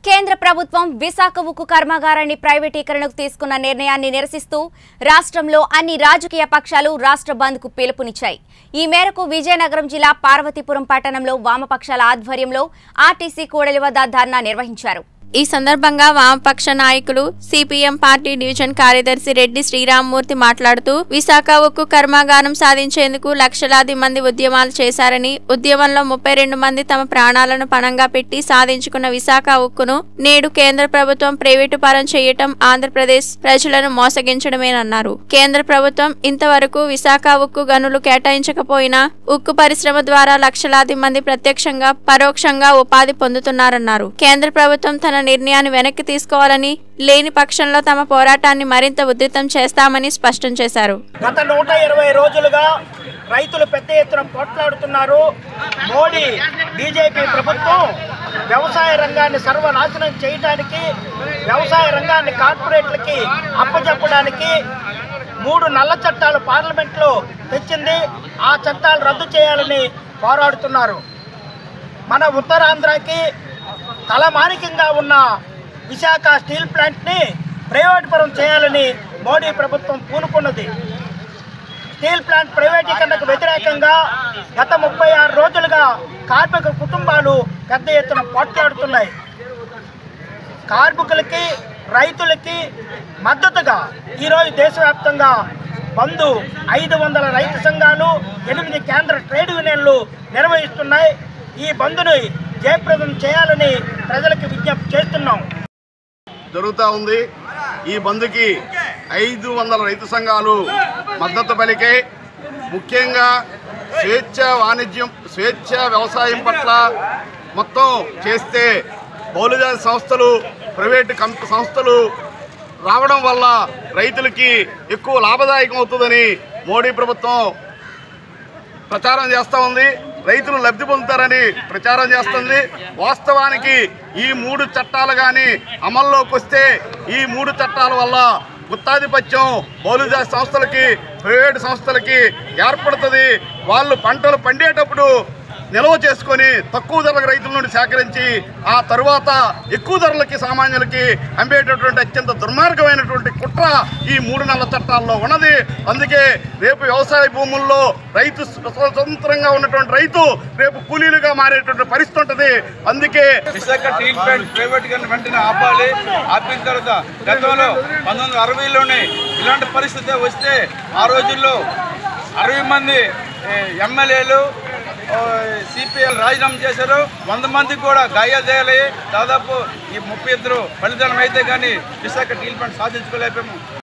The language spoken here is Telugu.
కేంద్ర ప్రభుత్వం విశాఖ ఉక్కు కర్మాగారాన్ని ప్రైవేటీకరణకు తీసుకున్న నిర్ణయాన్ని నిరసిస్తూ రాష్ట్రంలో అన్ని రాజకీయ పక్షాలు రాష్ట్ర బంద్కు పిలుపునిచ్చాయి ఈ మేరకు విజయనగరం జిల్లా పార్వతీపురం పట్టణంలో వామపక్షాల ఆధ్వర్యంలో ఆర్టీసీ కూడలి వద్ద ధర్నా నిర్వహించారు ఈ సందర్భంగా వామపక్ష నాయకులు సిపిఎం పార్టీ డివిజన్ కార్యదర్శి రెడ్డి శ్రీరామ్మూర్తి మాట్లాడుతూ విశాఖ ఉక్కు కర్మాగారం సాధించేందుకు లక్షలాది మంది ఉద్యమాలు చేశారని ఉద్యమంలో ముప్పై రెండు మంది తమ ప్రాణాలను పణంగా పెట్టి సాధించుకున్న విశాఖ ఉక్కును నేడు కేంద్ర ప్రభుత్వం ప్రైవేటు పరం చేయటం ఆంధ్రప్రదేశ్ ప్రజలను మోసగించడమేనన్నారు కేంద్ర ప్రభుత్వం ఇంతవరకు విశాఖ ఉక్కు గనులు కేటాయించకపోయినా ఉక్కు పరిశ్రమ ద్వారా లక్షలాది మంది ప్రత్యక్షంగా పరోక్షంగా ఉపాధి పొందుతున్నారన్నారు కేంద్ర ప్రభుత్వం తన నిర్ణయాన్ని వెనక్కి తీసుకోవాలని లేని పక్షంలో తమ పోరాటాన్ని మరింత ఉధృతం చేస్తామని స్పష్టం చేశారు గత నూట ఇరవై రోజులుగా రైతులు పెద్ద ఎత్తున పోట్లాడుతున్నారు మోడీ బీజేపీ ప్రభుత్వం వ్యవసాయ రంగాన్ని సర్వనాశనం చేయడానికి వ్యవసాయ రంగాన్ని కార్పొరేట్లకి అప్పచెప్పడానికి మూడు నల్ల చట్టాలు పార్లమెంట్లో తెచ్చింది ఆ చట్టాలు రద్దు చేయాలని పోరాడుతున్నారు మన ఉత్తరాంధ్రకి తలమానికంగా ఉన్న విశాఖ స్టీల్ ప్లాంట్ని ప్రైవేట్ పరం చేయాలని మోడీ ప్రభుత్వం పూనుకున్నది స్టీల్ ప్లాంట్ ప్రైవేటీకరణకు వ్యతిరేకంగా గత ముప్పై ఆరు రోజులుగా కార్మిక కుటుంబాలు పెద్ద ఎత్తున పోట్లాడుతున్నాయి కార్మికులకి రైతులకి మద్దతుగా ఈరోజు దేశవ్యాప్తంగా బంధు ఐదు వందల రైతు సంఘాలు ఎనిమిది కేంద్ర ట్రేడ్ యూనియన్లు నిర్వహిస్తున్నాయి ఈ బంధుని జయప్రదం చేయాలని ప్రజలకు విజ్ఞప్తి చేస్తున్నాం జరుగుతూ ఉంది ఈ బంద్కి ఐదు వందల రైతు సంఘాలు మద్దతు పలికే ముఖ్యంగా స్వేచ్ఛ వాణిజ్యం స్వేచ్ఛ వ్యవసాయం పట్ల మొత్తం చేస్తే బౌలజాతి సంస్థలు ప్రైవేటు కంప సంస్థలు రావడం వల్ల రైతులకి ఎక్కువ లాభదాయకం అవుతుందని మోడీ ప్రభుత్వం ప్రచారం చేస్తూ ఉంది రైతులు లబ్ధి పొందుతారని ప్రచారం చేస్తుంది వాస్తవానికి ఈ మూడు చట్టాలు కానీ అమల్లోకి వస్తే ఈ మూడు చట్టాల వల్ల గుత్తాధిపత్యం బౌలుజా సంస్థలకి ప్రైవేటు సంస్థలకి ఏర్పడుతుంది వాళ్ళు పంటలు పండేటప్పుడు నిల్వ చేసుకొని తక్కువ ధరలకు రైతుల నుండి సేకరించి ఆ తరువాత ఎక్కువ ధరలకి సామాన్యులకి అమ్మేటటువంటి అత్యంత దుర్మార్గమైనటువంటి కుట్ర ఈ మూడు నెలల చట్టాల్లో ఉన్నది అందుకే రేపు వ్యవసాయ భూముల్లో రైతు స్వతంత్రంగా ఉన్నటువంటి రైతు రేపు కూలీలుగా మారేటువంటి పరిస్థితి ఉంటుంది అందుకే విశాఖ స్టీల్ ప్లాంట్ ప్రైవేట్ గారిని వెంటనే ఆపాలి ఆపిన తర్వాత గతంలో పంతొమ్మిది వందల అరవైలోనే ఇలాంటి పరిస్థితి వస్తే ఆ రోజుల్లో అరవై మంది ఎమ్మెల్యేలు సిపిఎల్ రాజీనామా చేశారు వంద మందికి కూడా గాయాలు చేయాలి దాదాపు ఈ ముప్పై ఇద్దరు ఫలితాలం అయితే కానీ విశాఖ స్టీల్ ప్లాంట్ సాధించుకోలేకపోయాము